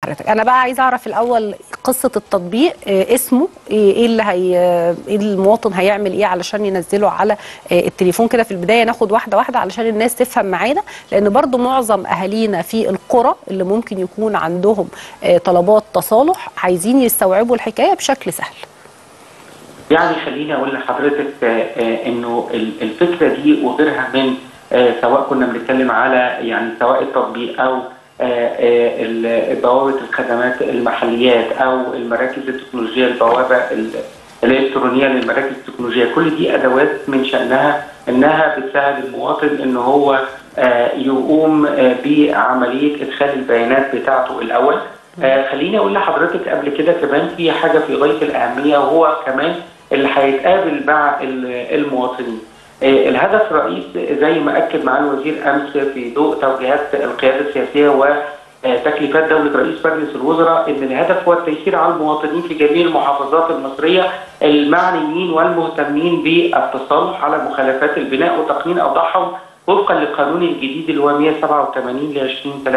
حضرتك انا بقى عايزه اعرف الاول قصه التطبيق آه، اسمه ايه إيه اللي هي ايه المواطن هيعمل ايه علشان ينزله على آه، التليفون كده في البدايه ناخد واحده واحده علشان الناس تفهم معانا لان برضو معظم اهالينا في القرى اللي ممكن يكون عندهم آه، طلبات تصالح عايزين يستوعبوا الحكايه بشكل سهل يعني خليني اقول لحضرتك آه، آه، انه ال- الفكره دي وغيرها من آه، سواء كنا بنتكلم على يعني سواء التطبيق او آه، آه، ال- بوابه الخدمات المحليات او المراكز التكنولوجيه البوابه ال- الالكترونيه للمراكز التكنولوجيه كل دي ادوات من شانها انها بتساعد المواطن ان هو آه، يقوم آه، بعمليه ادخال البيانات بتاعته الاول آه، خليني اقول لحضرتك قبل كده كمان في حاجه في غايه الاهميه وهو كمان اللي هيتقابل مع ال- المواطنين. آه، الهدف الرئيس زي ما اكد معالي الوزير امس في ضوء توجيهات القياده السياسيه وتكليفات دوله رئيس مجلس الوزراء ان الهدف هو التيسير على المواطنين في جميع المحافظات المصريه المعنيين والمهتمين بالتصالح على مخالفات البناء وتقنين اوضاعهم وفقا للقانون الجديد اللي هو 187 ل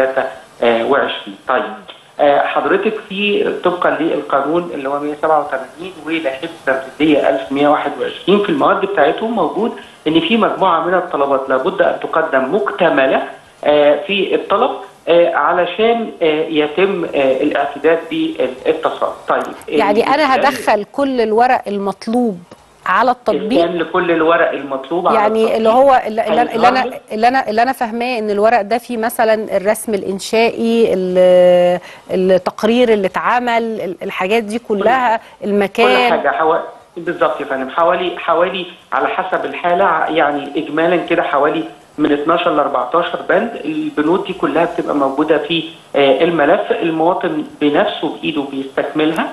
2023 طيب آه، حضرتك في طبقا للقانون اللي هو 187 ولائحه التنفيذيه 1121 في المواد بتاعتهم موجود ان في مجموعه من الطلبات لابد ان تقدم مكتمله آه، في الطلب آه، علشان آه، يتم آه، الاعتداد بالاتصال طيب يعني انا الإسكان- هدخل كل الورق المطلوب على التطبيق إسكان لكل الورق المطلوب على يعني التطبيق. اللي هو اللي اللي اللي انا هيظهر اللي انا اللي انا فاهماه ان الورق ده فيه مثلا الرسم الانشائي ال- التقرير اللي اتعمل ال- الحاجات دي كلها كل المكان حاجه حوالي بالظبط يا فندم حوالي حوالي على حسب الحاله يعني اجمالا كده حوالي من 12 ل 14 بند البنود دي كلها بتبقى موجوده في آه، الملف المواطن بنفسه بايده بيستكملها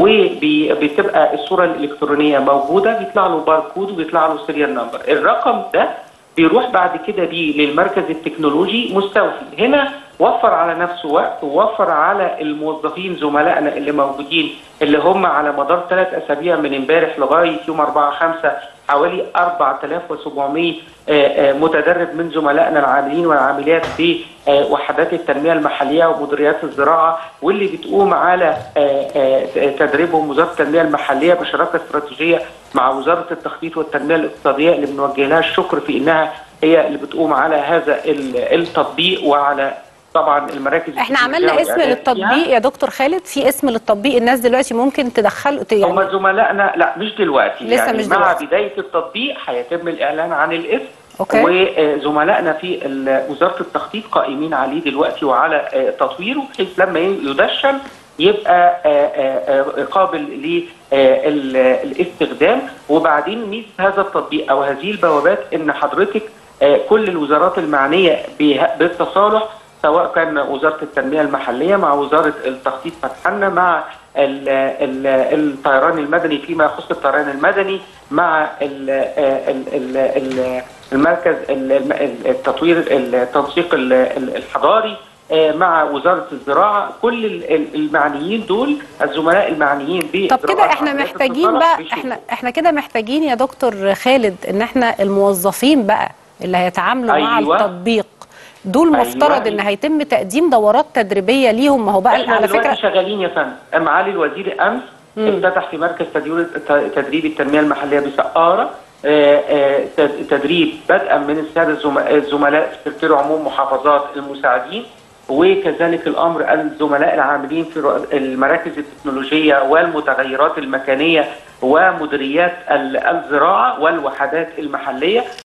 وبتبقى الصوره الالكترونيه موجوده بيطلع له باركود وبيطلع له سيريال نمبر الرقم ده بيروح بعد كده بيه للمركز التكنولوجي مستوفي هنا وفر على نفسه وقت ووفر على الموظفين زملائنا اللي موجودين اللي هم على مدار ثلاث اسابيع من امبارح لغايه يوم 4 5 حوالي 4700 آه، آه، متدرب من زملائنا العاملين والعاملات في آه، وحدات التنميه المحليه ومديريات الزراعه واللي بتقوم على آه، آه، تدريبهم وزاره التنميه المحليه بشراكه استراتيجيه مع وزاره التخطيط والتنميه الاقتصاديه اللي بنوجه لها الشكر في انها هي اللي بتقوم على هذا ال- التطبيق وعلى طبعا المراكز احنا التكنولوجية عملنا اسم والإعلان للتطبيق فيها. يا دكتور خالد في اسم للتطبيق الناس دلوقتي ممكن تدخل ت- هم يعني زملائنا لا مش دلوقتي لسه يعني مش مع دلوقتي. بدايه التطبيق هيتم الاعلان عن الاسم أوكي. وزملائنا في ال- وزاره التخطيط قائمين عليه دلوقتي وعلى آه، تطويره بحيث لما يدشن يبقى آه، آه، آه، قابل للاستخدام وبعدين ميزه هذا التطبيق او هذه البوابات ان حضرتك آه، كل الوزارات المعنيه به- بالتصالح سواء كان وزاره التنميه المحليه مع وزاره التخطيط فتحنا مع ال ال الطيران المدني فيما يخص الطيران المدني مع ال ال ال ال المركز ال- الم- التطوير التنسيق ال- ال- الحضاري آه، مع وزاره الزراعه كل ال- ال- المعنيين دول الزملاء المعنيين طب بإجراءات كده احنا عمليات محتاجين التصالح بقى بيشوفوا. احنا احنا كده محتاجين يا دكتور خالد ان احنا الموظفين بقى اللي هيتعاملوا مع أيوة. التطبيق دول أيوة. مفترض ان هيتم تقديم دورات تدريبيه ليهم ما هو بقى احنا على دلوقتي فكره شغالين يا فندم معالي الوزير امس افتتح في مركز تدريب تدريب التنميه المحليه بسقاره آه، آه، تد- تدريب بدءا من الساده الزم- الزملاء سكرتير عموم محافظات المساعدين وكذلك الامر الزملاء العاملين في رؤ- المراكز التكنولوجيه والمتغيرات المكانيه ومديريات ال- الزراعه والوحدات المحليه